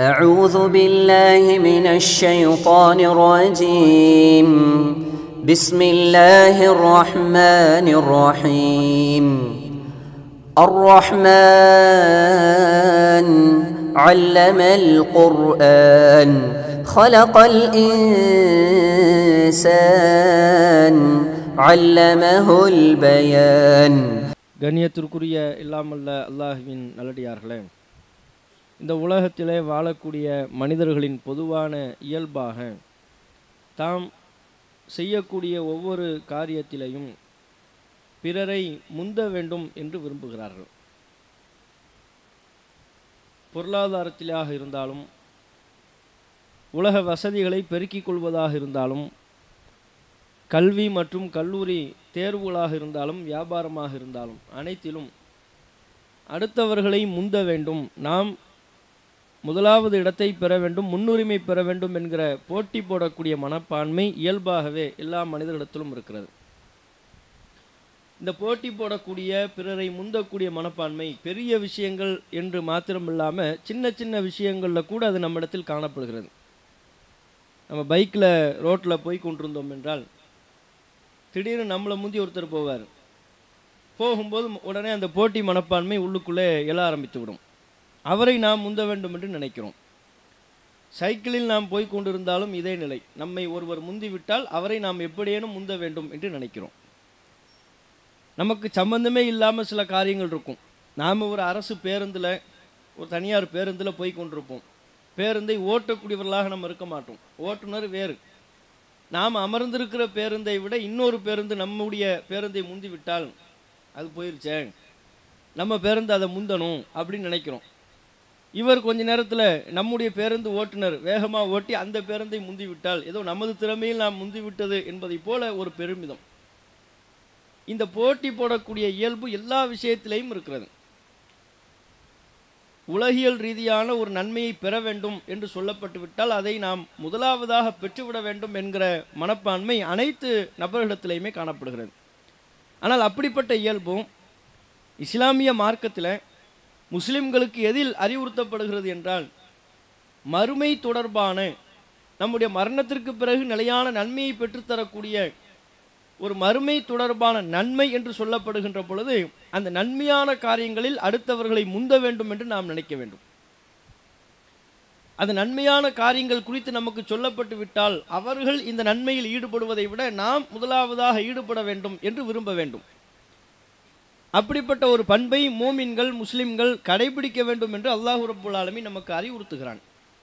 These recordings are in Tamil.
أعوذ بالله من الشيطان الرجيم بسم الله الرحمن الرحيم الرحمن علم القرآن خلق الإنسان علمه البيان கண்ணியத்திற்குரிய இல்லாமல்ல அல்லாஹுவின் நல்லடியார்களே இந்த உலகத்திலே வாழக்கூடிய மனிதர்களின் பொதுவான இயல்பாக தாம் செய்யக்கூடிய ஒவ்வொரு காரியத்திலையும் பிறரை முந்த வேண்டும் என்று விரும்புகிறார்கள் பொருளாதாரத்திலாக இருந்தாலும் உலக வசதிகளை பெருக்கிக் கொள்வதாக இருந்தாலும் கல்வி மற்றும் கல்லூரி தேர்வுகளாக இருந்தாலும் வியாபாரமாக இருந்தாலும் அனைத்திலும் அடுத்தவர்களை முந்த வேண்டும் நாம் முதலாவது இடத்தை பெற வேண்டும் முன்னுரிமை பெற வேண்டும் என்கிற போட்டி போடக்கூடிய மனப்பான்மை இயல்பாகவே எல்லா மனிதர்களிடத்திலும் இருக்கிறது இந்த போட்டி போடக்கூடிய பிறரை முந்தக்கூடிய மனப்பான்மை பெரிய விஷயங்கள் என்று மாத்திரமில்லாமல் சின்ன சின்ன விஷயங்களில் கூட அது நம்மிடத்தில் காணப்படுகிறது நம்ம பைக்கில் ரோட்டில் போய் கொண்டிருந்தோம் என்றால் திடீர்னு நம்மளை முந்தி ஒருத்தர் போவார் போகும்போது உடனே அந்த போட்டி மனப்பான்மை உள்ளுக்குள்ளே எழ ஆரம்பித்து விடும் அவரை நாம் முந்த வேண்டும் என்று நினைக்கிறோம் சைக்கிளில் நாம் போய் கொண்டிருந்தாலும் இதே நிலை நம்மை ஒருவர் முந்திவிட்டால் அவரை நாம் எப்படியேனும் முந்த வேண்டும் என்று நினைக்கிறோம் நமக்கு சம்பந்தமே இல்லாமல் சில காரியங்கள் இருக்கும் நாம் ஒரு அரசு பேருந்தில் ஒரு தனியார் பேருந்தில் போய் கொண்டிருப்போம் பேருந்தை ஓட்டக்கூடியவர்களாக நம்ம இருக்க மாட்டோம் ஓட்டுநர் வேறு நாம் அமர்ந்திருக்கிற பேருந்தை விட இன்னொரு பேருந்து நம்முடைய பேருந்தை முந்தி விட்டால் அது போயிருச்சே நம்ம பேருந்து அதை முந்தணும் அப்படின்னு நினைக்கிறோம் இவர் கொஞ்ச நேரத்தில் நம்முடைய பேருந்து ஓட்டுநர் வேகமாக ஓட்டி அந்த பேருந்தை முந்தி விட்டால் ஏதோ நமது திறமையில் நாம் முந்தி விட்டது என்பதைப் போல ஒரு பெருமிதம் இந்த போட்டி போடக்கூடிய இயல்பு எல்லா விஷயத்திலையும் இருக்கிறது உலகியல் ரீதியான ஒரு நன்மையை பெற வேண்டும் என்று சொல்லப்பட்டு விட்டால் அதை நாம் முதலாவதாக பெற்றுவிட வேண்டும் என்கிற மனப்பான்மை அனைத்து நபர்களிடத்திலையுமே காணப்படுகிறது ஆனால் அப்படிப்பட்ட இயல்பும் இஸ்லாமிய மார்க்கத்தில் முஸ்லிம்களுக்கு எதில் அறிவுறுத்தப்படுகிறது என்றால் மறுமை தொடர்பான நம்முடைய மரணத்திற்கு பிறகு நிலையான நன்மையை பெற்றுத்தரக்கூடிய ஒரு மறுமை தொடர்பான நன்மை என்று சொல்லப்படுகின்ற பொழுது அந்த நன்மையான காரியங்களில் அடுத்தவர்களை முந்த வேண்டும் என்று நாம் நினைக்க வேண்டும் அந்த நன்மையான காரியங்கள் குறித்து நமக்கு சொல்லப்பட்டு விட்டால் அவர்கள் இந்த நன்மையில் ஈடுபடுவதை விட நாம் முதலாவதாக ஈடுபட வேண்டும் என்று விரும்ப வேண்டும் அப்படிப்பட்ட ஒரு பண்பை மோமின்கள் முஸ்லிம்கள் கடைபிடிக்க வேண்டும் என்று அல்லாஹு ரப்புல் ஆலமீன் நமக்கு அறிவுறுத்துகிறான்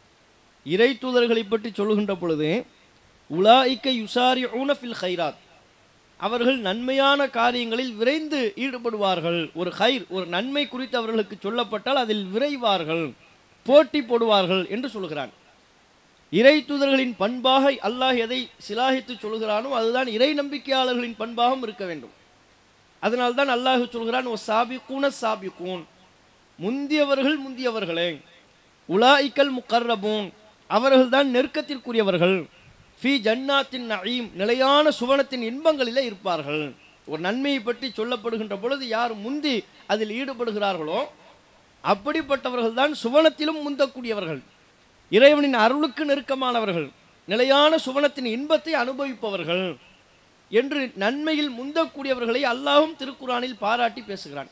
இறை தூதர்களை பற்றி சொல்லுகின்ற பொழுது உலாய்க்க யுசாரி ஊனஃபில் ஹைராத் அவர்கள் நன்மையான காரியங்களில் விரைந்து ஈடுபடுவார்கள் ஒரு ஹைர் ஒரு நன்மை குறித்து அவர்களுக்கு சொல்லப்பட்டால் அதில் விரைவார்கள் போட்டி போடுவார்கள் என்று சொல்கிறான் இறை தூதர்களின் பண்பாக அல்லாஹ் எதை சிலாகித்து சொல்கிறானோ அதுதான் இறை நம்பிக்கையாளர்களின் பண்பாகவும் இருக்க வேண்டும் அதனால்தான் அல்லாஹ் சொல்கிறான் ஓ சாபிக்கூன சாபிக்கூன் முந்தியவர்கள் முந்தியவர்களே உலாய்க்கல் முக்கர்ரபூன் அவர்கள்தான் நெருக்கத்திற்குரியவர்கள் ஃபி ஜன்னாத்தின் நயீம் நிலையான சுவனத்தின் இன்பங்களிலே இருப்பார்கள் ஒரு நன்மையை பற்றி சொல்லப்படுகின்ற பொழுது யார் முந்தி அதில் ஈடுபடுகிறார்களோ அப்படிப்பட்டவர்கள் தான் சுவனத்திலும் முந்தக்கூடியவர்கள் இறைவனின் அருளுக்கு நெருக்கமானவர்கள் நிலையான சுவனத்தின் இன்பத்தை அனுபவிப்பவர்கள் என்று நன்மையில் முந்தக்கூடியவர்களை அல்லாஹும் திருக்குறானில் பாராட்டி பேசுகிறான்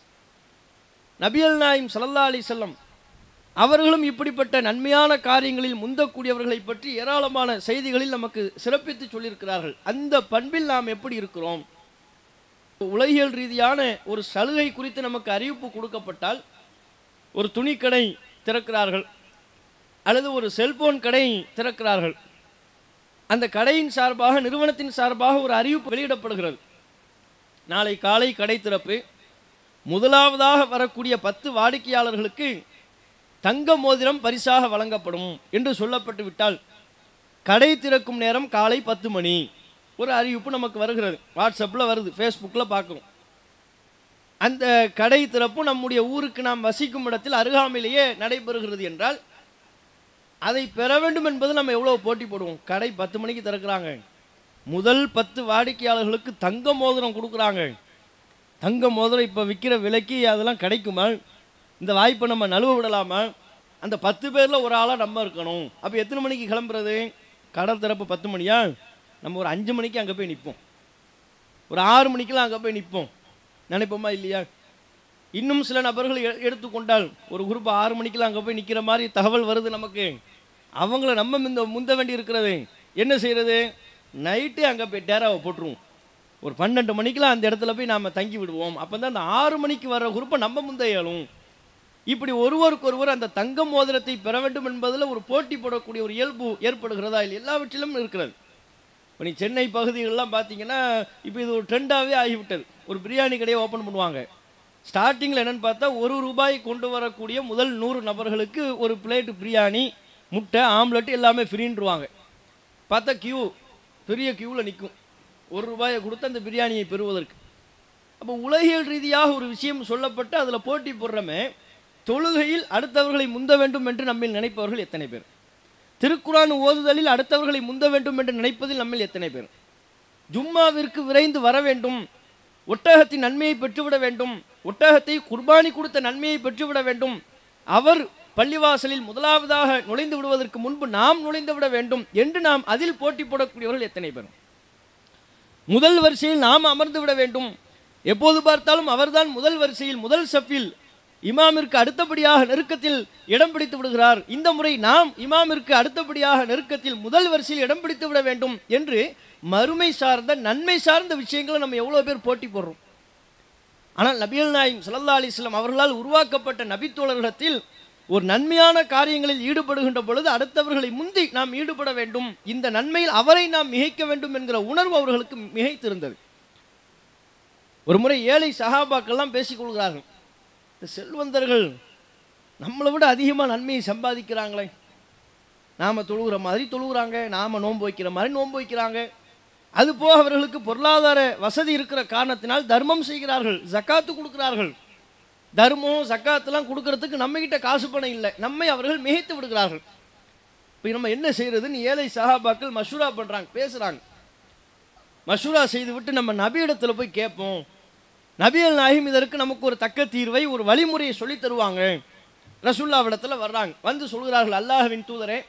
நபியல் நாயிம் சல்லா அலி செல்லம் அவர்களும் இப்படிப்பட்ட நன்மையான காரியங்களில் முந்தக்கூடியவர்களை பற்றி ஏராளமான செய்திகளில் நமக்கு சிறப்பித்து சொல்லியிருக்கிறார்கள் அந்த பண்பில் நாம் எப்படி இருக்கிறோம் உலகியல் ரீதியான ஒரு சலுகை குறித்து நமக்கு அறிவிப்பு கொடுக்கப்பட்டால் ஒரு துணிக்கடை திறக்கிறார்கள் அல்லது ஒரு செல்போன் கடை திறக்கிறார்கள் அந்த கடையின் சார்பாக நிறுவனத்தின் சார்பாக ஒரு அறிவிப்பு வெளியிடப்படுகிறது நாளை காலை கடை திறப்பு முதலாவதாக வரக்கூடிய பத்து வாடிக்கையாளர்களுக்கு தங்க மோதிரம் பரிசாக வழங்கப்படும் என்று சொல்லப்பட்டு விட்டால் கடை திறக்கும் நேரம் காலை பத்து மணி ஒரு அறிவிப்பு நமக்கு வருகிறது வாட்ஸ்அப்பில் வருது ஃபேஸ்புக்கில் பார்க்குறோம் அந்த கடை திறப்பு நம்முடைய ஊருக்கு நாம் வசிக்கும் இடத்தில் அருகாமையிலேயே நடைபெறுகிறது என்றால் அதை பெற வேண்டும் என்பது நம்ம எவ்வளோ போட்டி போடுவோம் கடை பத்து மணிக்கு திறக்கிறாங்க முதல் பத்து வாடிக்கையாளர்களுக்கு தங்க மோதிரம் கொடுக்குறாங்க தங்க மோதிரம் இப்போ விற்கிற விலைக்கு அதெல்லாம் கிடைக்குமா இந்த வாய்ப்பை நம்ம நழுவ விடலாமா அந்த பத்து பேரில் ஒரு ஆளாக நம்ம இருக்கணும் அப்போ எத்தனை மணிக்கு கிளம்புறது கடல் திறப்பு பத்து மணியா நம்ம ஒரு அஞ்சு மணிக்கு அங்கே போய் நிற்போம் ஒரு ஆறு மணிக்கெல்லாம் அங்கே போய் நிற்போம் நினைப்போமா இல்லையா இன்னும் சில நபர்கள் எ- எடுத்துக்கொண்டால் ஒரு குரூப் ஆறு மணிக்கெல்லாம் அங்கே போய் நிற்கிற மாதிரி தகவல் வருது நமக்கு அவங்கள நம்ம முந்த முந்த வேண்டி இருக்கிறது என்ன செய்யறது நைட்டு அங்கே போய் டேராவை போட்டுருவோம் ஒரு பன்னெண்டு மணிக்கெல்லாம் அந்த இடத்துல போய் நாம் தங்கி விடுவோம் அப்போ தான் அந்த ஆறு மணிக்கு வர குரூப்பை நம்ம முந்த இயலும் இப்படி ஒருவருக்கொருவர் அந்த தங்க மோதிரத்தை பெற வேண்டும் என்பதில் ஒரு போட்டி போடக்கூடிய ஒரு இயல்பு ஏற்படுகிறதா இல்லை எல்லாவற்றிலும் இருக்கிறது இப்போ நீ சென்னை பகுதிகளெலாம் பார்த்தீங்கன்னா இப்போ இது ஒரு ட்ரெண்டாகவே ஆகிவிட்டது ஒரு பிரியாணி கடையை ஓப்பன் பண்ணுவாங்க ஸ்டார்டிங்கில் என்னன்னு பார்த்தா ஒரு ரூபாய் கொண்டு வரக்கூடிய முதல் நூறு நபர்களுக்கு ஒரு பிளேட் பிரியாணி முட்டை ஆம்லெட் எல்லாமே ஃப்ரீன்றுவாங்க பார்த்தா கியூ பெரிய கியூவில் நிற்கும் ஒரு ரூபாயை கொடுத்து அந்த பிரியாணியை பெறுவதற்கு அப்போ உலகியல் ரீதியாக ஒரு விஷயம் சொல்லப்பட்டு அதில் போட்டி போடுறமே தொழுகையில் அடுத்தவர்களை முந்த வேண்டும் என்று நம்மில் நினைப்பவர்கள் எத்தனை பேர் திருக்குரான் ஓதுதலில் அடுத்தவர்களை முந்த வேண்டும் என்று நினைப்பதில் நம்மில் எத்தனை பேர் ஜும்மாவிற்கு விரைந்து வர வேண்டும் ஒட்டகத்தின் நன்மையை பெற்றுவிட வேண்டும் ஒட்டகத்தை குர்பானி கொடுத்த நன்மையை பெற்றுவிட வேண்டும் அவர் பள்ளிவாசலில் முதலாவதாக நுழைந்து விடுவதற்கு முன்பு நாம் நுழைந்து விட வேண்டும் என்று நாம் அதில் போட்டி போடக்கூடியவர்கள் எத்தனை பேர் முதல் வரிசையில் நாம் அமர்ந்து விட வேண்டும் எப்போது பார்த்தாலும் அவர்தான் முதல் வரிசையில் முதல் சஃபில் இமாமிற்கு அடுத்தபடியாக நெருக்கத்தில் இடம் பிடித்து விடுகிறார் இந்த முறை நாம் இமாமிற்கு அடுத்தபடியாக நெருக்கத்தில் முதல் வரிசையில் இடம் பிடித்து விட வேண்டும் என்று மறுமை சார்ந்த நன்மை சார்ந்த விஷயங்களை நம்ம எவ்வளோ பேர் போட்டி போடுறோம் ஆனால் நபிகள் நாயம் ஸல்லல்லாஹு அலைஹி வஸல்லம் அவர்களால் உருவாக்கப்பட்ட நபித்தோழர்களிடத்தில் ஒரு நன்மையான காரியங்களில் ஈடுபடுகின்ற பொழுது அடுத்தவர்களை முந்தி நாம் ஈடுபட வேண்டும் இந்த நன்மையில் அவரை நாம் மிகைக்க வேண்டும் என்கிற உணர்வு அவர்களுக்கு மிகைத்திருந்தது ஒரு முறை ஏழை சகாபாக்கள்லாம் பேசிக் கொள்கிறார்கள் இந்த செல்வந்தர்கள் நம்மளை விட அதிகமாக நன்மையை சம்பாதிக்கிறாங்களே நாம் தொழுகிற மாதிரி தொழுகிறாங்க நாம் நோன்பு வைக்கிற மாதிரி நோன்பு வைக்கிறாங்க அது போக அவர்களுக்கு பொருளாதார வசதி இருக்கிற காரணத்தினால் தர்மம் செய்கிறார்கள் ஜக்காத்து கொடுக்கிறார்கள் தர்மம் ஜக்காத்துலாம் கொடுக்கறதுக்கு நம்மகிட்ட காசு பணம் இல்லை நம்மை அவர்கள் மிகைத்து விடுகிறார்கள் இப்போ நம்ம என்ன செய்யறதுன்னு ஏழை சகாபாக்கள் மஷூரா பண்ணுறாங்க பேசுகிறாங்க மஷூரா செய்து விட்டு நம்ம நபியிடத்துல போய் கேட்போம் நபியல் நாயகம் இதற்கு நமக்கு ஒரு தக்க தீர்வை ஒரு வழிமுறையை சொல்லித் தருவாங்க ரசுல்லாவிடத்தில் வர்றாங்க வந்து சொல்கிறார்கள் அல்லாஹ்வின் தூதரே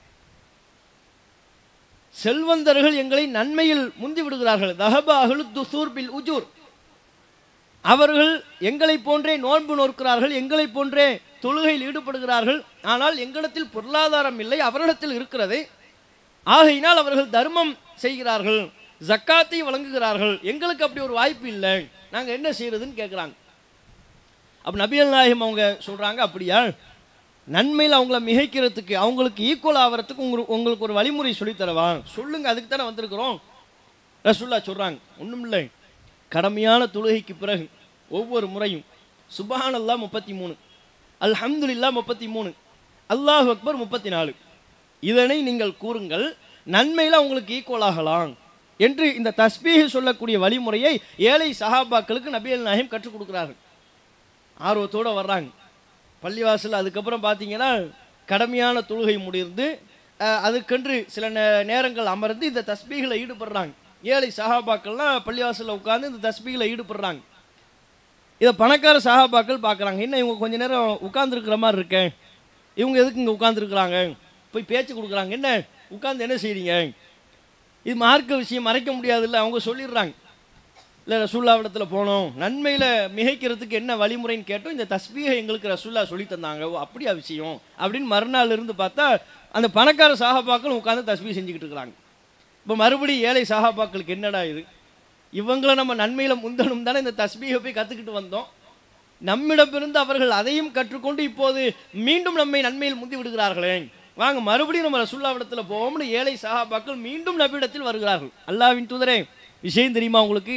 செல்வந்தர்கள் எங்களை நன்மையில் முந்தி விடுகிறார்கள் தஹபா அஹ்லு துசூர் பில் உஜூர் அவர்கள் எங்களை போன்றே நோன்பு நோக்கிறார்கள் எங்களை போன்றே தொழுகையில் ஈடுபடுகிறார்கள் ஆனால் எங்களிடத்தில் பொருளாதாரம் இல்லை அவர்களிடத்தில் இருக்கிறது ஆகையினால் அவர்கள் தர்மம் செய்கிறார்கள் ஜக்காத்தை வழங்குகிறார்கள் எங்களுக்கு அப்படி ஒரு வாய்ப்பு இல்லை நாங்கள் என்ன செய்யறதுன்னு கேட்குறாங்க அப்போ நபிகள் நாயகம் அவங்க சொல்கிறாங்க அப்படியா நன்மையில் அவங்கள மிகைக்கிறதுக்கு அவங்களுக்கு ஈக்குவல் ஆகிறதுக்கு உங்களுக்கு உங்களுக்கு ஒரு வழிமுறை சொல்லித் தரவா சொல்லுங்க அதுக்கு தானே வந்திருக்கிறோம் ரசுல்லா சொல்கிறாங்க ஒன்றும் இல்லை கடமையான தொழுகைக்கு பிறகு ஒவ்வொரு முறையும் சுபஹானல்லா முப்பத்தி மூணு அல்ஹம்துலில்லா முப்பத்தி மூணு அல்லாஹ் அக்பர் முப்பத்தி நாலு இதனை நீங்கள் கூறுங்கள் நன்மையில் உங்களுக்கு ஈக்குவல் ஆகலாம் என்று இந்த தஸ்பீஹ் சொல்லக்கூடிய வழிமுறையை ஏழை சஹாபாக்களுக்கு நபியல் நாயகம் கற்றுக் கொடுக்குறார்கள் ஆர்வத்தோடு வர்றாங்க பள்ளிவாசல் அதுக்கப்புறம் பார்த்தீங்கன்னா கடமையான தொழுகை முடிந்து அஹ், அதுக்கென்று சில நே நேரங்கள் அமர்ந்து இந்த தஸ்பீகில் ஈடுபடுறாங்க ஏழை சஹாபாக்கள்லாம் பள்ளிவாசலில் உட்கார்ந்து இந்த தஸ்பீகில் ஈடுபடுறாங்க இதை பணக்கார சஹாபாக்கள் பார்க்குறாங்க என்ன இவங்க கொஞ்ச நேரம் உட்கார்ந்துருக்கிற மாதிரி இருக்கேன் இவங்க எதுக்கு இங்கே உட்காந்துருக்குறாங்க போய் பேச்சு கொடுக்குறாங்க என்ன உட்கார்ந்து என்ன செய்றீங்க இது மார்க்க விஷயம் மறைக்க முடியாதுல்ல அவங்க சொல்லிடுறாங்க இல்லை ரசூல்லாவிடத்தில் போனோம் நன்மையில் மிகைக்கிறதுக்கு என்ன வழிமுறைன்னு கேட்டோம் இந்த தஸ்பீகை எங்களுக்கு ரசூல்லா சொல்லி தந்தாங்க ஓ அப்படியா விஷயம் அப்படின்னு மறுநாள் இருந்து பார்த்தா அந்த பணக்கார சாகாபாக்கள் உட்காந்து தஸ்பீ செஞ்சுக்கிட்டு இருக்கிறாங்க இப்போ மறுபடியும் ஏழை சாகாபாக்களுக்கு என்னடா இது இவங்கள நம்ம நன்மையில் முந்தணும் தானே இந்த தஸ்பீகை போய் கற்றுக்கிட்டு வந்தோம் நம்மிடமிருந்து அவர்கள் அதையும் கற்றுக்கொண்டு இப்போது மீண்டும் நம்மை நன்மையில் முந்தி விடுகிறார்களே வாங்க மறுபடியும் நம்ம ரசூல்லாவிடத்தில் போவோம்னு ஏழை சஹாபாக்கள் மீண்டும் நபியிடத்தில் வருகிறார்கள் அல்லாவின் தூதரே விஷயம் தெரியுமா உங்களுக்கு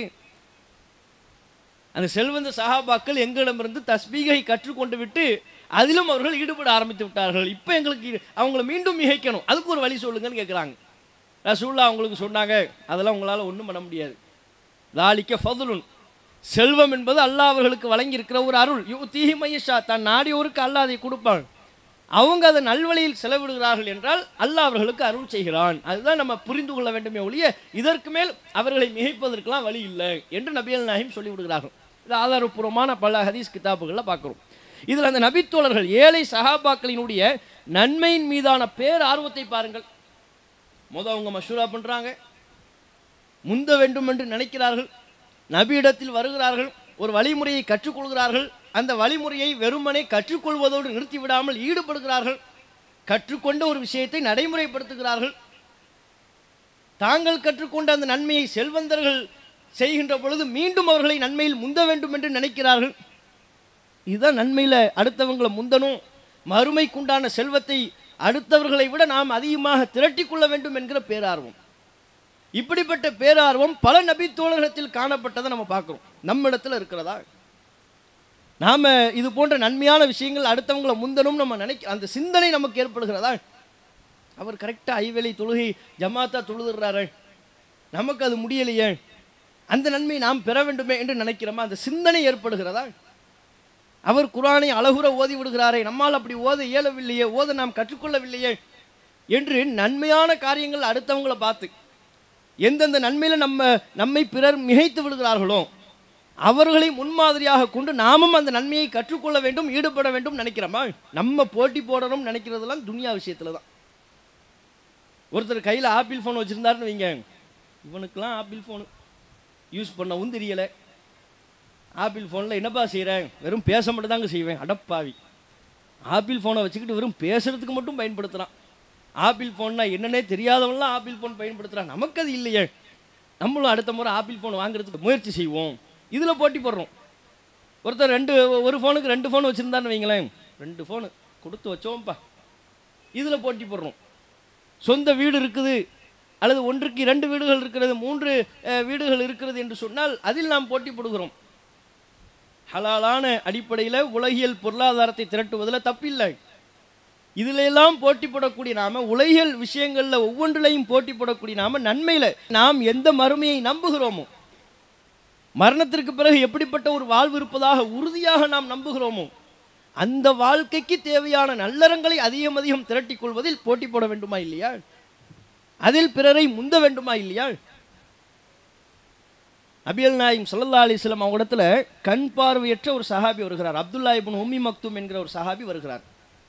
அந்த செல்வந்த சஹாபாக்கள் எங்களிடமிருந்து தஸ்பீகை கற்றுக்கொண்டு விட்டு அதிலும் அவர்கள் ஈடுபட ஆரம்பித்து விட்டார்கள் இப்போ எங்களுக்கு இது- அவங்கள மீண்டும் மிகைக்கணும் அதுக்கு ஒரு வழி சொல்லுங்கன்னு கேட்குறாங்க ரசூல்லா அவங்களுக்கு சொன்னாங்க அதெல்லாம் உங்களால் ஒன்றும் பண்ண முடியாது தாலிக்க ஃபதுலுன் செல்வம் என்பது அல்லாஹ் அவர்களுக்கு வழங்கியிருக்கிற ஒரு அருள் யூ தீஹி மையஷா தான் நாடியோருக்கு அல்லாஹ் அதை கொடுப்பான் அவங்க அதை நல்வழியில் செலவிடுகிறார்கள் என்றால் அல்லாஹ் அவர்களுக்கு அருள் செய்கிறான் அதுதான் நம்ம புரிந்து கொள்ள வேண்டுமே ஒழிய இதற்கு மேல் அவர்களை மிகைப்பதற்கெல்லாம் வழி இல்லை என்று நபியல் நாஹிம் சொல்லி விடுகிறார்கள் இது ஆதாரப்பூர்வமான பல ஹதீஸ் கிதாபுகளில் பார்க்குறோம் இதில் அந்த நபித்தோழர்கள் ஏழை சஹாபாக்களினுடைய நன்மையின் மீதான பேர் ஆர்வத்தை பாருங்கள் முத அவங்க மஷூரா பண்ணுறாங்க முந்த வேண்டும் என்று நினைக்கிறார்கள் நபியிடத்தில் வருகிறார்கள் ஒரு வழிமுறையை கற்றுக்கொள்கிறார்கள் அந்த வழிமுறையை வெறுமனே கற்றுக்கொள்வதோடு நிறுத்தி விடாமல் ஈடுபடுகிறார்கள் கற்றுக்கொண்ட ஒரு விஷயத்தை நடைமுறைப்படுத்துகிறார்கள் தாங்கள் கற்றுக்கொண்ட அந்த நன்மையை செல்வந்தர்கள் செய்கின்ற பொழுது மீண்டும் அவர்களை நன்மையில் முந்த வேண்டும் என்று நினைக்கிறார்கள் இதுதான் நன்மையில் அடுத்தவங்களை முந்தணும் மறுமைக்குண்டான செல்வத்தை அடுத்தவர்களை விட நாம் அதிகமாக திரட்டிக் கொள்ள வேண்டும் என்கிற பேரார்வம் இப்படிப்பட்ட பேரார்வம் பல நபி தோழர்களிடத்தில் காணப்பட்டதை நம்ம பார்க்குறோம் நம்ம இடத்துல இருக்கிறதா நாம இது போன்ற நன்மையான விஷயங்கள் அடுத்தவங்களை முந்தணும் நம்ம நினைக்க அந்த சிந்தனை நமக்கு ஏற்படுகிறதா அவர் கரெக்டாக ஐவேளை தொழுகை ஜமாத்தா தொழுதுறாரு நமக்கு அது முடியலையே அந்த நன்மை நாம் பெற வேண்டுமே என்று நினைக்கிறோமா அந்த சிந்தனை ஏற்படுகிறதா அவர் குரானை அழகுற ஓதி விடுகிறாரே நம்மால் அப்படி ஓத இயலவில்லையே ஓத நாம் கற்றுக்கொள்ளவில்லையே என்று நன்மையான காரியங்கள் அடுத்தவங்களை பார்த்து எந்தெந்த நன்மையில் நம்ம நம்மை பிறர் மிகைத்து விடுகிறார்களோ அவர்களை முன்மாதிரியாக கொண்டு நாமும் அந்த நன்மையை கற்றுக்கொள்ள வேண்டும் ஈடுபட வேண்டும் நினைக்கிறோமா நம்ம போட்டி போடணும் நினைக்கிறதெல்லாம் துனியா விஷயத்துல தான் ஒருத்தர் கையில் ஆப்பிள் ஃபோன் வச்சுருந்தாருன்னு வைங்க இவனுக்கெல்லாம் ஆப்பிள் ஃபோனு யூஸ் பண்ணவும் தெரியலை ஆப்பிள் ஃபோனில் என்னப்பா செய்கிறேன் வெறும் பேச மட்டும் தாங்க செய்வேன் அடப்பாவி ஆப்பிள் ஃபோனை வச்சுக்கிட்டு வெறும் பேசுறதுக்கு மட்டும் பயன்படுத்துகிறான் ஆப்பிள் ஃபோன்னா என்னன்னே தெரியாதவன்லாம் ஆப்பிள் ஃபோன் பயன்படுத்துகிறான் நமக்கு அது இல்லையே நம்மளும் அடுத்த முறை ஆப்பிள் ஃபோன் வாங்குறதுக்கு முயற்சி செய்வோம் இதில் போட்டி போடுறோம் ஒருத்தர் ரெண்டு ஒரு ஃபோனுக்கு ரெண்டு ஃபோன் வச்சுருந்தான்னு வைங்களேன் ரெண்டு ஃபோனு கொடுத்து வச்சோம்ப்பா இதில் போட்டி போடுறோம் சொந்த வீடு இருக்குது அல்லது ஒன்றுக்கு இரண்டு வீடுகள் இருக்கிறது மூன்று அஹ், வீடுகள் இருக்கிறது என்று சொன்னால் அதில் நாம் போட்டி போடுகிறோம் ஹலாலான அடிப்படையில் உலகியல் பொருளாதாரத்தை திரட்டுவதில் தப்பில்லை இதுல எல்லாம் போட்டி போடக்கூடிய நாம உலகியல் விஷயங்கள்ல ஒவ்வொன்றிலையும் போட்டி போடக்கூடிய நாம நன்மையில நாம் எந்த மறுமையை நம்புகிறோமோ மரணத்திற்கு பிறகு எப்படிப்பட்ட ஒரு வாழ்வு இருப்பதாக உறுதியாக நாம் நம்புகிறோமோ அந்த வாழ்க்கைக்கு தேவையான நல்லறங்களை அதிகம் அதிகம் திரட்டிக் கொள்வதில் போட்டி போட வேண்டுமா இல்லையா அதில் பிறரை முந்த வேண்டுமா இல்லையா நபியல் நாயும் ஸல்லல்லாஹு அலைஹி வஸல்லம் அவங்க இடத்துல கண் பார்வையற்ற ஒரு சஹாபி வருகிறார் அப்துல்லா இப்னு உம்மி மக்தூம் என்கிற ஒரு சஹாபி வருகிறார்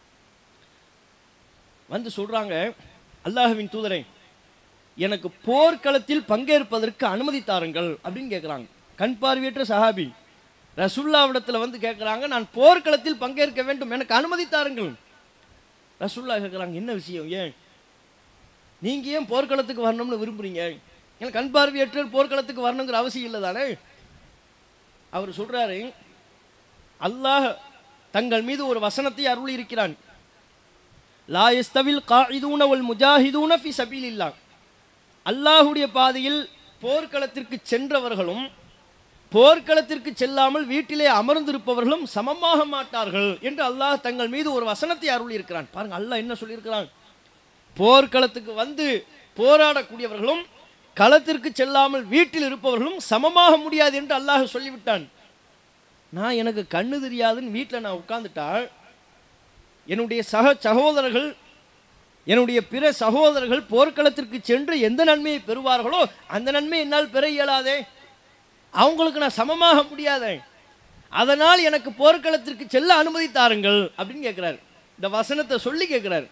வந்து சொல்றாங்க அல்லாஹ்வின் தூதரே எனக்கு போர்க்களத்தில் பங்கேற்பதற்கு அனுமதி தாருங்கள் அப்படின்னு கேட்குறாங்க கண் பார்வையற்ற சஹாபி ரசுல்லாவிடத்துல வந்து கேட்குறாங்க நான் போர்க்களத்தில் பங்கேற்க வேண்டும் எனக்கு அனுமதி தாருங்கள் ரசுல்லா கேட்குறாங்க என்ன விஷயம் ஏன் நீங்க ஏன் போர்க்களத்துக்கு வரணும்னு விரும்புறீங்க எனக்கு கண் பார்வையற்ற போர்க்களத்துக்கு வரணுங்கிற அவசியம் இல்லை தானே அவர் சொல்றாரு அல்லாஹ் தங்கள் மீது ஒரு வசனத்தை அருளி இருக்கிறான் லா யஸ்தவில் காயிதூன வல் முஜாஹிதூன ஃபி சபீலில்லாஹ் அல்லாஹ்வுடைய பாதையில் போர்க்களத்திற்கு சென்றவர்களும் போர்க்களத்திற்கு செல்லாமல் வீட்டிலே அமர்ந்திருப்பவர்களும் சமமாக மாட்டார்கள் என்று அல்லாஹ் தங்கள் மீது ஒரு வசனத்தை அருளி இருக்கிறான் பாருங்க அல்லாஹ் என்ன சொல்லியிருக்கிறான் போர்க்களத்துக்கு வந்து போராடக்கூடியவர்களும் களத்திற்கு செல்லாமல் வீட்டில் இருப்பவர்களும் சமமாக முடியாது என்று அல்லாஹ் சொல்லிவிட்டான் நான் எனக்கு கண்ணு தெரியாதுன்னு வீட்டில் நான் உட்கார்ந்துட்டா என்னுடைய சக சகோதரர்கள் என்னுடைய பிற சகோதரர்கள் போர்க்களத்திற்கு சென்று எந்த நன்மையை பெறுவார்களோ அந்த நன்மை என்னால் பெற இயலாதே அவங்களுக்கு நான் சமமாக முடியாதே அதனால் எனக்கு போர்க்களத்திற்கு செல்ல அனுமதி தாருங்கள் அப்படின்னு கேட்கிறார் இந்த வசனத்தை சொல்லி கேட்கிறார்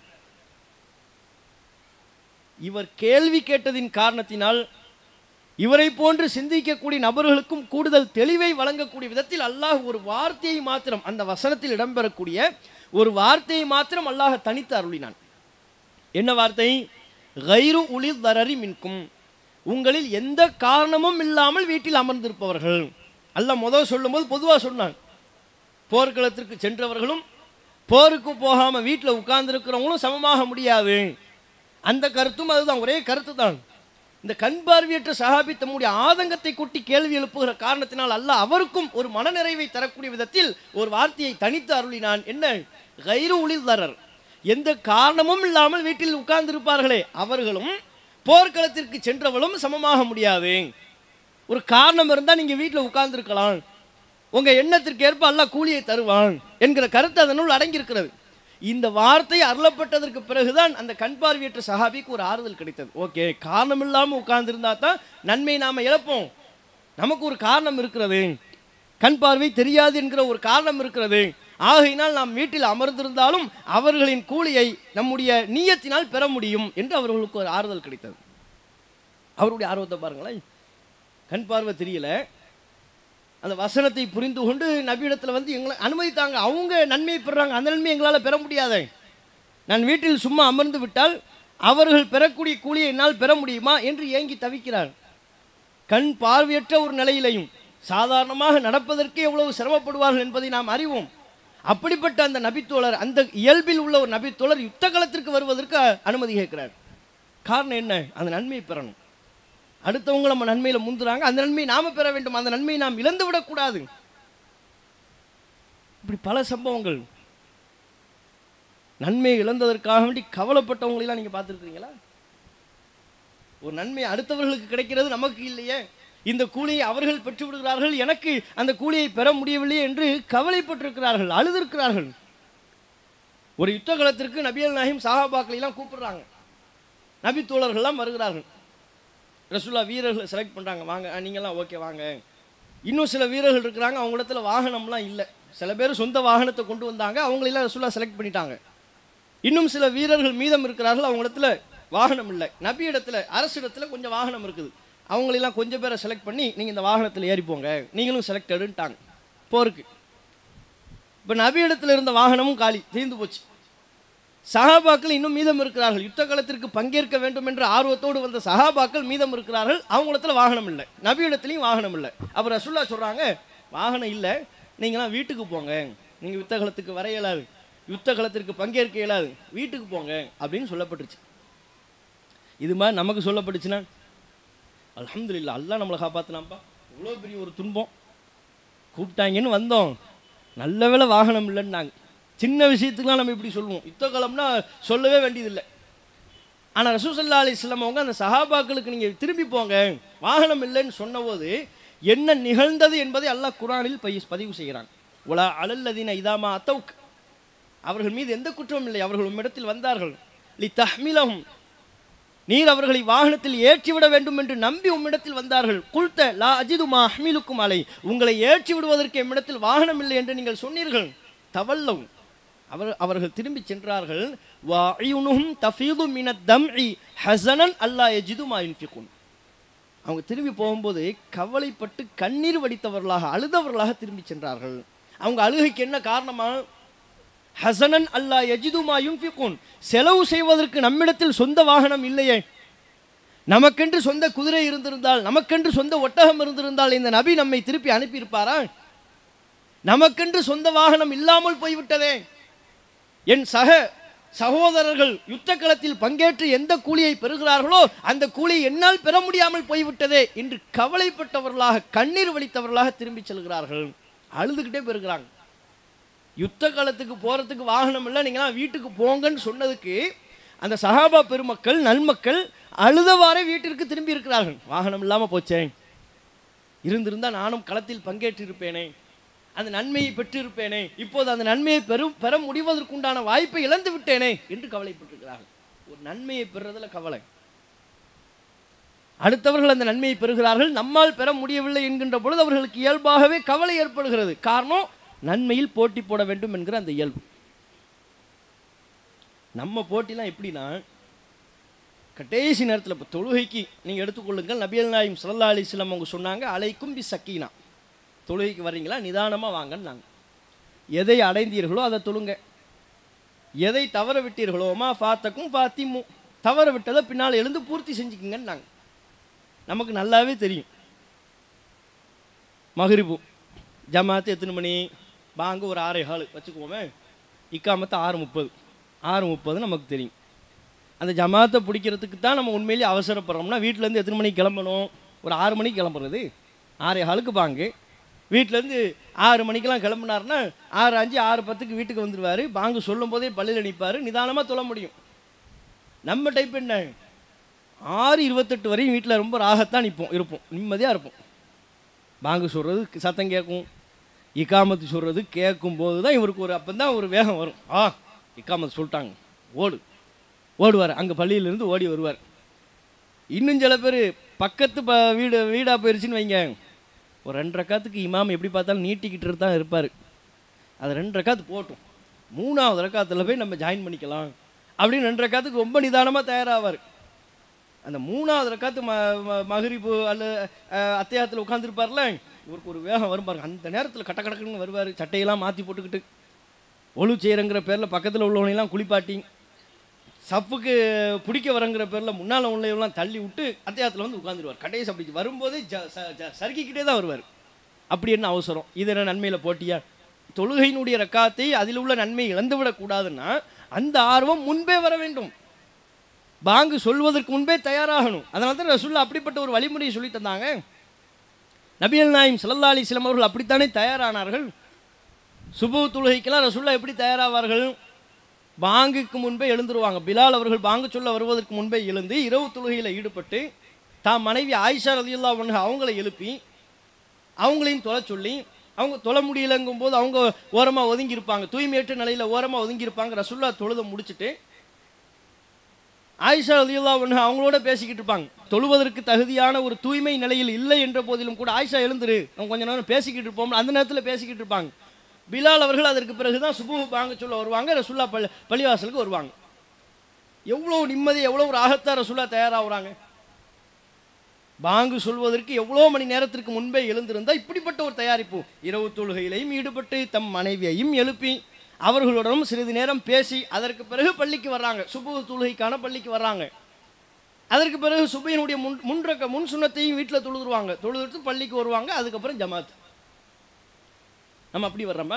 இவர் கேள்வி கேட்டதின் காரணத்தினால் இவரை போன்று சிந்திக்கக்கூடிய நபர்களுக்கும் கூடுதல் தெளிவை வழங்கக்கூடிய விதத்தில் அல்லாஹ் ஒரு வார்த்தையை மாத்திரம் அந்த வசனத்தில் இடம்பெறக்கூடிய ஒரு வார்த்தையை மாத்திரம் அல்லாஹ் தனித்து அருளினான் என்ன வார்த்தை கைரு உளி தரரி மின்கும் உங்களில் எந்த காரணமும் இல்லாமல் வீட்டில் அமர்ந்திருப்பவர்கள் அல்லாஹ் முதல் சொல்லும்போது பொதுவாக சொன்னான் போர்க்களத்திற்கு சென்றவர்களும் போருக்கு போகாமல் வீட்டில் உட்கார்ந்துருக்கிறவங்களும் சமமாக முடியாது அந்த கருத்தும் அதுதான் ஒரே கருத்து தான் இந்த கண் பார்வையற்ற சஹாபி தம்முடைய ஆதங்கத்தை கொட்டி கேள்வி எழுப்புகிற காரணத்தினால் அல்லாஹ் அவருக்கும் ஒரு மனநிறைவை தரக்கூடிய விதத்தில் ஒரு வார்த்தையை தனித்து அருளினான் என்ன கைரு உளிதரர் எந்த காரணமும் இல்லாமல் வீட்டில் உட்கார்ந்திருப்பார்களே அவர்களும் போர்க்களத்திற்கு சென்றவளும் சமமாக முடியாது ஒரு காரணம் இருந்தால் நீங்கள் வீட்டில் உட்கார்ந்துருக்கலாம் உங்கள் எண்ணத்திற்கு ஏற்ப அல்லாஹ் கூலியை தருவான் என்கிற கருத்து அதனுள் அடங்கியிருக்கிறது இந்த வார்த்தை அருளப்பட்டதற்கு பிறகுதான் அந்த கண் பார்வையற்ற சஹாபிக்கு ஒரு ஆறுதல் கிடைத்தது ஓகே காரணம் இல்லாமல் உட்கார்ந்திருந்தா தான் நன்மை நாம் இழப்போம் நமக்கு ஒரு காரணம் இருக்கிறது கண் பார்வை தெரியாது என்கிற ஒரு காரணம் இருக்கிறது ஆகையினால் நாம் வீட்டில் அமர்ந்திருந்தாலும் அவர்களின் கூலியை நம்முடைய நீயத்தினால் பெற முடியும் என்று அவர்களுக்கு ஒரு ஆறுதல் கிடைத்தது அவருடைய ஆர்வத்தை பாருங்களேன் கண் பார்வை தெரியல அந்த வசனத்தை புரிந்து கொண்டு நபியிடத்தில் வந்து எங்களை அனுமதித்தாங்க அவங்க நன்மையை பெறுறாங்க அந்த நன்மையை எங்களால் பெற முடியாதே நான் வீட்டில் சும்மா அமர்ந்து விட்டால் அவர்கள் பெறக்கூடிய கூலியை என்னால் பெற முடியுமா என்று ஏங்கி தவிக்கிறார் கண் பார்வையற்ற ஒரு நிலையிலையும் சாதாரணமாக நடப்பதற்கே எவ்வளவு சிரமப்படுவார்கள் என்பதை நாம் அறிவோம் அப்படிப்பட்ட அந்த நபித்தோழர் அந்த இயல்பில் உள்ள ஒரு நபித்தோழர் யுத்த களத்திற்கு வருவதற்கு அனுமதி கேட்கிறார் காரணம் என்ன அந்த நன்மையை பெறணும் அடுத்தவங்க நம்ம நன்மையில முந்துறாங்க அந்த நன்மையை நாம பெற வேண்டும் அந்த நன்மையை நாம் இழந்து விடக்கூடாது இப்படி பல சம்பவங்கள் நன்மையை இழந்ததற்காக வேண்டி கவலைப்பட்டவங்களெல்லாம் நீங்க பார்த்துருக்கீங்களா ஒரு நன்மை அடுத்தவர்களுக்கு கிடைக்கிறது நமக்கு இல்லையே இந்த கூலியை அவர்கள் பெற்று விடுகிறார்கள் எனக்கு அந்த கூலியை பெற முடியவில்லையே என்று கவலைப்பட்டிருக்கிறார்கள் அழுதிருக்கிறார்கள் ஒரு யுத்த களத்திற்கு நபியல் நாயும் சஹாபாக்களை எல்லாம் கூப்பிடுறாங்க நபி தோழர்கள்லாம் வருகிறார்கள் ரசூல்லா வீரர்களை செலக்ட் பண்ணுறாங்க வாங்க அஹ், நீங்கெல்லாம் ஓகே வாங்க இன்னும் சில வீரர்கள் இருக்கிறாங்க அவங்க இடத்துல வாகனம்லாம் இல்லை சில பேர் சொந்த வாகனத்தை கொண்டு வந்தாங்க அவங்களெல்லாம் ரசூல்லா செலக்ட் பண்ணிட்டாங்க இன்னும் சில வீரர்கள் மீதம் இருக்கிறார்கள் அவங்க இடத்துல வாகனம் இல்லை நபி இடத்துல அரசு இடத்துல கொஞ்சம் வாகனம் இருக்குது அவங்களெல்லாம் கொஞ்சம் பேரை செலக்ட் பண்ணி நீங்கள் இந்த வாகனத்தில் ஏறி போங்க நீங்களும் செலக்டடுன்ட்டாங்க போருக்கு இப்போ நபி இடத்துல இருந்த வாகனமும் காலி தீர்ந்து போச்சு சஹாபாக்கள் இன்னும் மீதம் இருக்கிறார்கள் யுத்த காலத்திற்கு பங்கேற்க வேண்டும் என்ற ஆர்வத்தோடு வந்த சஹாபாக்கள் மீதம் இருக்கிறார்கள் அவங்க இடத்துல வாகனம் இல்லை நபி இடத்துலையும் வாகனம் இல்லை அப்புறம் ரசுல்லா சொல்கிறாங்க வாகனம் இல்லை நீங்களாம் வீட்டுக்கு போங்க நீங்கள் யுத்த காலத்துக்கு வர இயலாது யுத்த காலத்திற்கு பங்கேற்க இயலாது வீட்டுக்கு போங்க அப்படின்னு சொல்லப்பட்டுருச்சு இது மாதிரி நமக்கு சொல்லப்பட்டுச்சுன்னா அல்ஹம்துலில்லாஹ் அல்லாஹ் நம்மளை காப்பாற்றினாப்பா இவ்வளோ பெரிய ஒரு துன்பம் கூப்பிட்டாங்கன்னு வந்தோம் நல்ல வேளை வாகனம் இல்லைன்னாங்க சின்ன விஷயத்துக்குலாம் நம்ம இப்படி சொல்லுவோம் யுத்த காலம்னா சொல்லவே வேண்டியதில்லை ஆனால் ரசூசல்லா அலி இஸ்லாம் அவங்க அந்த சஹாபாக்களுக்கு நீங்கள் திரும்பி போங்க வாகனம் இல்லைன்னு சொன்னபோது என்ன நிகழ்ந்தது என்பதை அல்லாஹ் குரானில் பை- பதிவு செய்கிறான் உலா அலல்லதீன இதாமா அத்தவுக் அவர்கள் மீது எந்த குற்றமும் இல்லை அவர்கள் உம்மிடத்தில் வந்தார்கள் லி தஹ்மிலஹும் நீர் அவர்களை வாகனத்தில் ஏற்றிவிட வேண்டும் என்று நம்பி உம்மிடத்தில் வந்தார்கள் குல்த லா அஜிதுமா அஹ்மிலுக்கும் அலை உங்களை ஏற்றி விடுவதற்கு எம்மிடத்தில் வாகனம் இல்லை என்று நீங்கள் சொன்னீர்கள் தவல்லும் அவர் அவர்கள் திரும்பி சென்றார்கள் வஅயுனுஹும் தஃபீது மினத் தம்இ ஹஸனன் அல்லா யஜிது மா யுன்ஃபிகுன் அவங்க திரும்பி போகும்போது கவலைப்பட்டு கண்ணீர் வடித்தவர்களாக அழுதவர்களாக திரும்பி சென்றார்கள் அவங்க அழுகைக்கு என்ன காரணமா ஹசனன் அல்லா யஜிதுமா யுன்ஃபிகுன் செலவு செய்வதற்கு நம்மிடத்தில் சொந்த வாகனம் இல்லையே நமக்கென்று சொந்த குதிரை இருந்திருந்தால் நமக்கென்று சொந்த ஒட்டகம் இருந்திருந்தால் இந்த நபி நம்மை திருப்பி அனுப்பியிருப்பாரா நமக்கென்று சொந்த வாகனம் இல்லாமல் போய்விட்டதே என் சக சகோதரர்கள் யுத்த களத்தில் பங்கேற்று எந்த கூலியை பெறுகிறார்களோ அந்த கூலியை என்னால் பெற முடியாமல் போய்விட்டதே என்று கவலைப்பட்டவர்களாக கண்ணீர் வலித்தவர்களாக திரும்பி செல்கிறார்கள் அழுதுகிட்டே பெறுகிறாங்க யுத்த காலத்துக்கு போகிறதுக்கு வாகனம் இல்லை நீங்களாம் வீட்டுக்கு போங்கன்னு சொன்னதுக்கு அந்த சஹாபா பெருமக்கள் நன்மக்கள் அழுதவாறே வீட்டிற்கு திரும்பி இருக்கிறார்கள் வாகனம் இல்லாமல் போச்சே இருந்திருந்தால் நானும் களத்தில் பங்கேற்றிருப்பேனே அந்த நன்மையை பெற்றிருப்பேனே இப்போது அந்த நன்மையை பெரும் பெற முடிவதற்குண்டான வாய்ப்பை இழந்து விட்டேனே என்று கவலைப்பட்டிருக்கிறார்கள் ஒரு நன்மையை பெறுறதுல கவலை அடுத்தவர்கள் அந்த நன்மையை பெறுகிறார்கள் நம்மால் பெற முடியவில்லை என்கின்ற பொழுது அவர்களுக்கு இயல்பாகவே கவலை ஏற்படுகிறது காரணம் நன்மையில் போட்டி போட வேண்டும் என்கிற அந்த இயல்பு நம்ம போட்டிலாம் எப்படின்னா கடைசி நேரத்தில் இப்போ தொழுகைக்கு நீங்கள் எடுத்துக்கொள்ளுங்கள் நபியல் நாயும் சல்லா அலிஸ்லாம் அவங்க சொன்னாங்க அலைக்கும் பி சக்கீனா தொழுகைக்கு வர்றீங்களா நிதானமாக வாங்கன்னாங்க எதை அடைந்தீர்களோ அதை தொழுங்க எதை தவற விட்டீர்களோ மா ஃபாத்தக்கும் ஃபாத்திமு தவற விட்டதை பின்னால் எழுந்து பூர்த்தி செஞ்சுக்குங்கன்னாங்க நமக்கு நல்லாவே தெரியும் மகிரிபு ஜமாத்து எத்தனை மணி பாங்கு ஒரு ஆறே கால் வச்சுக்குவோமே இக்காமத்து ஆறு முப்பது ஆறு முப்பது நமக்கு தெரியும் அந்த ஜமாத்தை பிடிக்கிறதுக்கு தான் நம்ம உண்மையிலேயே அவசரப்படுறோம்னா வீட்டிலேருந்து எத்தனை மணிக்கு கிளம்பணும் ஒரு ஆறு மணிக்கு கிளம்புறது ஆறே காலுக்கு பாங்கு வீட்டிலேருந்து ஆறு மணிக்கெல்லாம் கிளம்புனாருன்னா ஆறு அஞ்சு ஆறு பத்துக்கு வீட்டுக்கு வந்துடுவார் பாங்கு சொல்லும் போதே பள்ளியில் நிற்பார் நிதானமாக தொழ முடியும் நம்ம டைப் என்ன ஆறு இருபத்தெட்டு வரையும் வீட்டில் ரொம்ப ராகத்தான் நிற்போம் இருப்போம் நிம்மதியாக இருப்போம் பாங்கு சொல்கிறது சத்தம் கேட்கும் இக்காமத்து சொல்கிறது கேட்கும் போது தான் இவருக்கு ஒரு அப்போ தான் ஒரு வேகம் வரும் ஆ இக்காமத்து சொல்லிட்டாங்க ஓடு ஓடுவார் அங்கே பள்ளியிலேருந்து ஓடி வருவார் இன்னும் சில பேர் பக்கத்து ப வீடு வீடாக போயிருச்சுன்னு வைங்க ஒரு ரெண்டரை காத்துக்கு இமாம் எப்படி பார்த்தாலும் நீட்டிக்கிட்டு தான் இருப்பார் அது ரெண்டு ரக்காத்து போட்டும் மூணாவது ரக்காத்தில் போய் நம்ம ஜாயின் பண்ணிக்கலாம் அப்படின்னு ரெண்டு ரக்காத்துக்கு ரொம்ப நிதானமாக தயாராவார் அந்த மூணாவது ரக்காத்து ம ம- மகரிப்பு அல்ல அத்தியாயத்தில் உட்காந்துருப்பார்ல இவருக்கு ஒரு வேகம் வரும் பாருங்க அந்த நேரத்தில் கட்ட கடக்குன்னு வருவார் சட்டையெல்லாம் மாற்றி போட்டுக்கிட்டு ஒழு செய்கிறங்கிற பேரில் பக்கத்தில் உள்ளவனையெல்லாம் குளிப்பாட்டி சப்புக்கு பிடிக்க வரங்கிற பேரில் முன்னால் உள்ளவெல்லாம் தள்ளி விட்டு அத்தியாயத்தில் வந்து உட்காந்துருவார் கடைசி அப்படி வரும்போதே ஜ ச- ஜ- சறுக்கிக்கிட்டே தான் வருவார் அப்படி என்ன அவசரம் இது என்ன நன்மையில் போட்டியா தொழுகையினுடைய ரக்காத்தை அதில் உள்ள நன்மை இழந்துவிடக்கூடாதுன்னா அந்த ஆர்வம் முன்பே வர வேண்டும் பாங்கு சொல்வதற்கு முன்பே தயாராகணும் அதனால தான் ரசூல்லா அப்படிப்பட்ட ஒரு வழிமுறையை சொல்லி தந்தாங்க நபியல் நாயம் ஸல்லல்லாஹு அலைஹி வஸல்லம் அவர்கள் அப்படித்தானே தயாரானார்கள் சுபு தொழுகைக்கெல்லாம் ரசூல்லா எப்படி தயாராவார்கள் பாங்குக்கு முன்பே எழுந்துருவாங்க பிலால் அவர்கள் பாங்கு சொல்ல வருவதற்கு முன்பே எழுந்து இரவு தொழுகையில் ஈடுபட்டு தாம் மனைவி ஆயிஷா ரலியல்லாஹு அன்ஹா அவங்கள எழுப்பி அவங்களையும் தொலை சொல்லி அவங்க தொலை முடியலங்கும் போது அவங்க ஓரமாக ஒதுங்கி இருப்பாங்க தூய்மையற்ற நிலையில் ஓரமாக ஒதுங்கி இருப்பாங்க ரசுல்லா தொழுத முடிச்சுட்டு ஆயிஷா ரலியல்லா ஒன்று அவங்களோட பேசிக்கிட்டு இருப்பாங்க தொழுவதற்கு தகுதியான ஒரு தூய்மை நிலையில் இல்லை என்ற போதிலும் கூட ஆயிஷா எழுந்துரு அவங்க கொஞ்ச நேரம் பேசிக்கிட்டு இருப்போம் அந்த நேரத்தில் பேசிக்கிட்டு இருப்பாங்க பிலால் அவர்கள் அதற்கு பிறகு தான் சுபு பாங்க சொல்ல வருவாங்க ரசுல்லா பள்ளி பள்ளிவாசலுக்கு வருவாங்க எவ்வளோ நிம்மதி எவ்வளோ ஒரு ஆகத்தா ரசுல்லா தயாராகிறாங்க பாங்கு சொல்வதற்கு எவ்வளோ மணி நேரத்திற்கு முன்பே எழுந்திருந்தால் இப்படிப்பட்ட ஒரு தயாரிப்பு இரவு தொழுகையிலையும் ஈடுபட்டு தம் மனைவியையும் எழுப்பி அவர்களுடனும் சிறிது நேரம் பேசி அதற்கு பிறகு பள்ளிக்கு வர்றாங்க சுபு தொழுகைக்கான பள்ளிக்கு வர்றாங்க அதற்கு பிறகு சுபையினுடைய முன் முன்றக்க முன் சுண்ணத்தையும் வீட்டில் தொழுதுருவாங்க தொழுதுட்டு பள்ளிக்கு வருவாங்க அதுக்கப்புறம் ஜமாத் நம்ம அப்படி வர்றோமா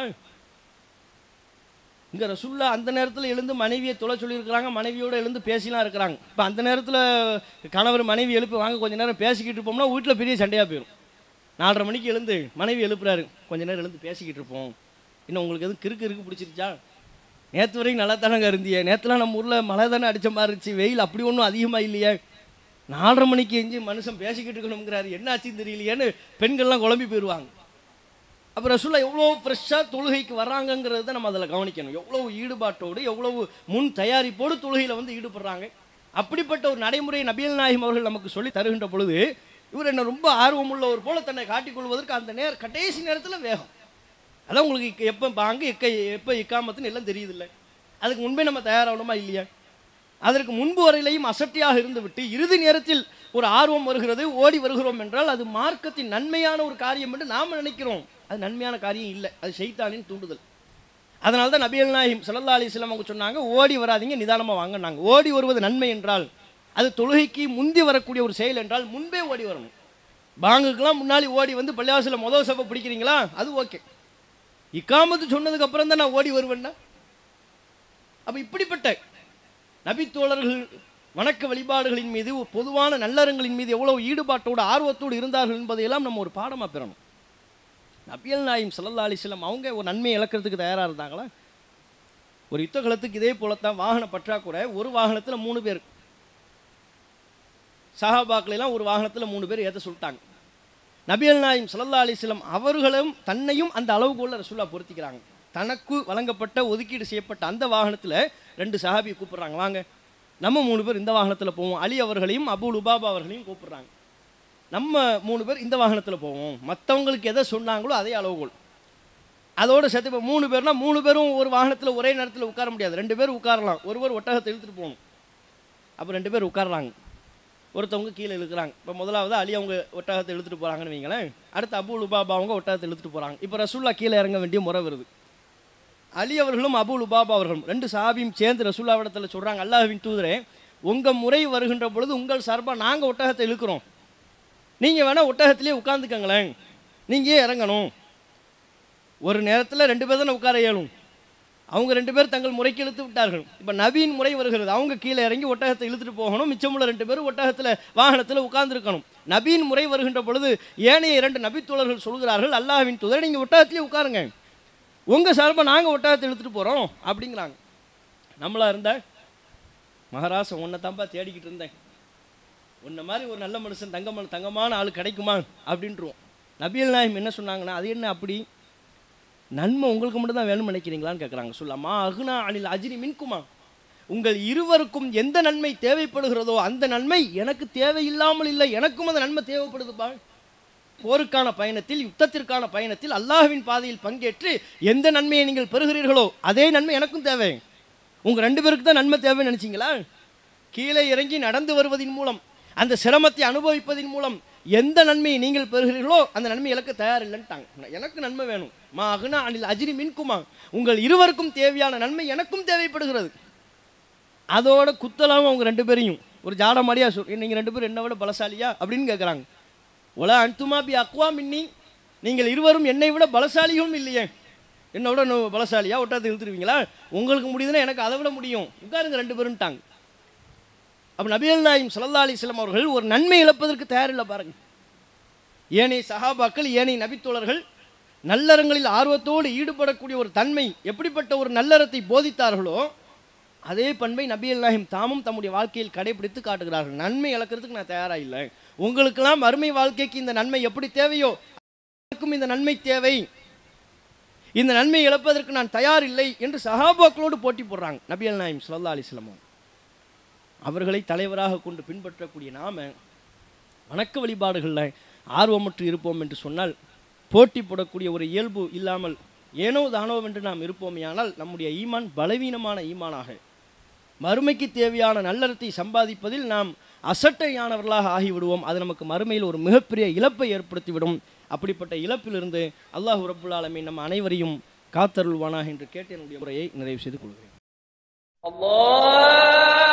இங்கே ரசுல்லா அந்த நேரத்தில் எழுந்து மனைவியை தொலை சொல்லியிருக்கிறாங்க மனைவியோடு எழுந்து பேசிலாம் இருக்கிறாங்க இப்போ அந்த நேரத்தில் கணவர் மனைவி எழுப்பி வாங்க கொஞ்ச நேரம் பேசிக்கிட்டு இருப்போம்னா வீட்டில் பெரிய சண்டையாக போயிடும் நாலரை மணிக்கு எழுந்து மனைவி எழுப்புறாரு கொஞ்ச நேரம் எழுந்து பேசிக்கிட்டு இருப்போம் இன்னும் உங்களுக்கு எதுவும் கிறுக்கு இருக்கு பிடிச்சிருச்சா நேற்று வரைக்கும் நல்லா தானங்க இருந்தியே நேற்றுலாம் நம்ம ஊரில் மழை தானே அடித்த மாதிரி இருந்துச்சு வெயில் அப்படி ஒன்றும் அதிகமாக இல்லையே நாலரை மணிக்கு எஞ்சி மனுஷன் பேசிக்கிட்டு இருக்கணுங்கிறாரு என்னாச்சுன்னு தெரியலையேன்னு பெண்கள்லாம் குழம்பி போயிடுவாங்க அப்போ ரசூல்லா எவ்வளோ ஃப்ரெஷ்ஷாக தொழுகைக்கு வர்றாங்கங்கிறத நம்ம அதில் கவனிக்கணும் எவ்வளவு ஈடுபாட்டோடு எவ்வளவு முன் தயாரிப்போடு தொழுகையில் வந்து ஈடுபடுறாங்க அப்படிப்பட்ட ஒரு நடைமுறை நபியல் நாயகம் அவர்கள் நமக்கு சொல்லி தருகின்ற பொழுது இவர் என்ன ரொம்ப ஆர்வமுள்ளவர் போல தன்னை காட்டிக்கொள்வதற்கு அந்த நேர கடைசி நேரத்தில் வேகம் அதான் உங்களுக்கு எப்போ பாங்கு எக்க எப்போ இக்காமத்துன்னு எல்லாம் தெரியுதில்ல அதுக்கு முன்பே நம்ம தயாராகணுமா இல்லையா அதற்கு முன்பு வரையிலையும் அசட்டியாக இருந்துவிட்டு இறுதி நேரத்தில் ஒரு ஆர்வம் வருகிறது ஓடி வருகிறோம் என்றால் அது மார்க்கத்தின் நன்மையான ஒரு காரியம் என்று நாம் நினைக்கிறோம் அது நன்மையான காரியம் இல்லை அது ஷைத்தானின் தூண்டுதல் அதனால தான் நபிகள் நாயகம் ஸல்லல்லாஹு அலைஹி வஸல்லம் அவங்க சொன்னாங்க ஓடி வராதீங்க நிதானமாக வாங்கினாங்க ஓடி வருவது நன்மை என்றால் அது தொழுகைக்கு முந்தி வரக்கூடிய ஒரு செயல் என்றால் முன்பே ஓடி வரணும் பாங்குக்கெல்லாம் முன்னாடி ஓடி வந்து பள்ளிவாசலில் முதல் சபை பிடிக்கிறீங்களா அது ஓகே இக்காமத்து சொன்னதுக்கு அப்புறம் தான் நான் ஓடி வருவேன்னா அப்போ இப்படிப்பட்ட நபித்தோழர்கள் வணக்க வழிபாடுகளின் மீது பொதுவான நல்லறங்களின் மீது எவ்வளவு ஈடுபாட்டோடு ஆர்வத்தோடு இருந்தார்கள் என்பதையெல்லாம் நம்ம ஒரு பாடமாக பெறணும் நபியல் நாயும் ஸல்லல்லாஹு அலைஹி வஸல்லம் அவங்க ஒரு நன்மையை இழக்கிறதுக்கு தயாராக இருந்தாங்களா ஒரு யுத்த காலத்துக்கு இதே போலத்தான் வாகன பற்றாக்குறை ஒரு வாகனத்தில் மூணு பேர் சஹாபாக்களெல்லாம் ஒரு வாகனத்தில் மூணு பேர் ஏற்ற சொல்லிட்டாங்க நபியல் நாயும் ஸல்லல்லாஹு அலைஹி வஸல்லம் அவர்களும் தன்னையும் அந்த அளவுக்குள்ள ரசூல்லா பொருத்திக்கிறாங்க தனக்கு வழங்கப்பட்ட ஒதுக்கீடு செய்யப்பட்ட அந்த வாகனத்தில் ரெண்டு சஹாபியை கூப்பிடுறாங்க வாங்க நம்ம மூணு பேர் இந்த வாகனத்தில் போவோம் அலி அவர்களையும் அபு லுபாபா அவர்களையும் கூப்பிடுறாங்க நம்ம மூணு பேர் இந்த வாகனத்தில் போவோம் மற்றவங்களுக்கு எதை சொன்னாங்களோ அதே அளவுகோல் அதோட சேர்த்து இப்போ மூணு பேர்னா மூணு பேரும் ஒரு வாகனத்தில் ஒரே நேரத்தில் உட்கார முடியாது ரெண்டு பேர் உட்காரலாம் ஒருவர் ஒட்டகத்தை இழுத்துட்டு போகணும் அப்போ ரெண்டு பேர் உட்காரலாங்க ஒருத்தவங்க கீழே இழுக்கிறாங்க இப்போ முதலாவது அலி அவங்க ஒட்டகத்தை இழுத்துட்டு போகிறாங்கன்னு வைங்களேன் அடுத்து அபு லுபாபா அவங்க ஒட்டகத்தை இழுத்துட்டு போகிறாங்க இப்போ ரசூல்லா கீழே இறங்க வேண்டிய முறை வருது அலி அவர்களும் அபு லுபாபா அவர்களும் ரெண்டு சாபியும் சேர்ந்து ரசூல்லாவிடத்தில் சொல்கிறாங்க அல்லாஹ்வின் தூதரே உங்கள் முறை வருகின்ற பொழுது உங்கள் சார்பாக நாங்கள் ஒட்டகத்தை இழுக்கிறோம் நீங்கள் வேணால் ஒட்டகத்திலே உட்காந்துக்கங்களேன் நீங்கள் இறங்கணும் ஒரு நேரத்தில் ரெண்டு பேர் தானே உட்கார இயலும் அவங்க ரெண்டு பேர் தங்கள் முறைக்கு இழுத்து விட்டார்கள் இப்போ நவீன் முறை வருகிறது அவங்க கீழே இறங்கி ஒட்டகத்தை இழுத்துட்டு போகணும் மிச்சமுள்ள ரெண்டு பேரும் ஒட்டகத்தில் வாகனத்தில் உட்கார்ந்துருக்கணும் நபீன் முறை வருகின்ற பொழுது ஏனைய இரண்டு நபித்தோழர்கள் சொல்கிறார்கள் அல்லாஹ்வின் தூதர் நீங்கள் ஒட்டகத்திலே உட்காருங்க உங்கள் சார்பாக நாங்கள் ஒட்டகத்தை இழுத்துட்டு போகிறோம் அப்படிங்கிறாங்க நம்மளா இருந்தால் மகாராசன் உன்னை தான்ப்பா தேடிக்கிட்டு இருந்தேன் உன்னை மாதிரி ஒரு நல்ல மனுஷன் தங்கமான தங்கமான ஆள் கிடைக்குமா அப்படின்ட்டுருவோம் நபியல் நாயம் என்ன சொன்னாங்கன்னா அது என்ன அப்படி நன்மை உங்களுக்கு மட்டும் தான் வேணும்னு நினைக்கிறீங்களான்னு கேட்குறாங்க சொல்லாமா அகுனா அனில் அஜினி மின்குமா உங்கள் இருவருக்கும் எந்த நன்மை தேவைப்படுகிறதோ அந்த நன்மை எனக்கு தேவையில்லாமல் இல்லை எனக்கும் அந்த நன்மை தேவைப்படுதுப்பா போருக்கான பயணத்தில் யுத்தத்திற்கான பயணத்தில் அல்லாஹ்வின் பாதையில் பங்கேற்று எந்த நன்மையை நீங்கள் பெறுகிறீர்களோ அதே நன்மை எனக்கும் தேவை உங்க ரெண்டு பேருக்கு தான் நன்மை தேவைன்னு நினைச்சீங்களா கீழே இறங்கி நடந்து வருவதின் மூலம் அந்த சிரமத்தை அனுபவிப்பதின் மூலம் எந்த நன்மையை நீங்கள் பெறுகிறீர்களோ அந்த நன்மை இழக்க தயார் இல்லைன்ட்டாங்க எனக்கு நன்மை வேணும் மா அகுனா அனில் அஜினி மின்குமா உங்கள் இருவருக்கும் தேவையான நன்மை எனக்கும் தேவைப்படுகிறது அதோட குத்தலாம அவங்க ரெண்டு பேரையும் ஒரு ஜாடமாடியா சொல் நீங்கள் ரெண்டு பேரும் என்னை விட பலசாலியா அப்படின்னு கேட்குறாங்க ஒல அன்துமா பி அக்வா மின்னி நீங்கள் இருவரும் என்னை விட பலசாலியும் இல்லையே என்னை விட இன்னும் பலசாலியா ஒட்டாத்து இழுத்துருவீங்களா உங்களுக்கு முடியுதுன்னா எனக்கு அதை விட முடியும் உட்காருங்க ரெண்டு பேரும்ட்டாங்க அப்போ நபிகள் நாயும் சல்லா அலிஸ்லாம் அவர்கள் ஒரு நன்மை இழப்பதற்கு தயாரில்லை பாருங்க ஏனைய சஹாபாக்கள் ஏனைய நபித்தோழர்கள் நல்லறங்களில் ஆர்வத்தோடு ஈடுபடக்கூடிய ஒரு தன்மை எப்படிப்பட்ட ஒரு நல்லறத்தை போதித்தார்களோ அதே பண்பை நபிகள் நாயம் தாமும் தம்முடைய வாழ்க்கையில் கடைபிடித்து காட்டுகிறார்கள் நன்மை இழக்கிறதுக்கு நான் தயாராக இல்லை உங்களுக்கெல்லாம் அருமை வாழ்க்கைக்கு இந்த நன்மை எப்படி தேவையோ எனக்கும் இந்த நன்மை தேவை இந்த நன்மை இழப்பதற்கு நான் தயார் இல்லை என்று சஹாபாக்களோடு போட்டி போடுறாங்க நபிகள் நாயம் சல்லா அலிஸ்லமும் அவர்களை தலைவராக கொண்டு பின்பற்றக்கூடிய நாம வணக்க வழிபாடுகளில் ஆர்வமற்று இருப்போம் என்று சொன்னால் போட்டி போடக்கூடிய ஒரு இயல்பு இல்லாமல் ஏனோ தானோ என்று நாம் இருப்போமேயானால் நம்முடைய ஈமான் பலவீனமான ஈமானாக மறுமைக்கு தேவையான நல்லறத்தை சம்பாதிப்பதில் நாம் அசட்டையானவர்களாக ஆகிவிடுவோம் அது நமக்கு மறுமையில் ஒரு மிகப்பெரிய இழப்பை ஏற்படுத்திவிடும் அப்படிப்பட்ட இழப்பிலிருந்து அல்லாஹ் ரப்புல் ஆலமீன் நம் அனைவரையும் காத்தருள்வானாக என்று கேட்டு என்னுடைய உரையை நிறைவு செய்து கொள்கிறேன் الله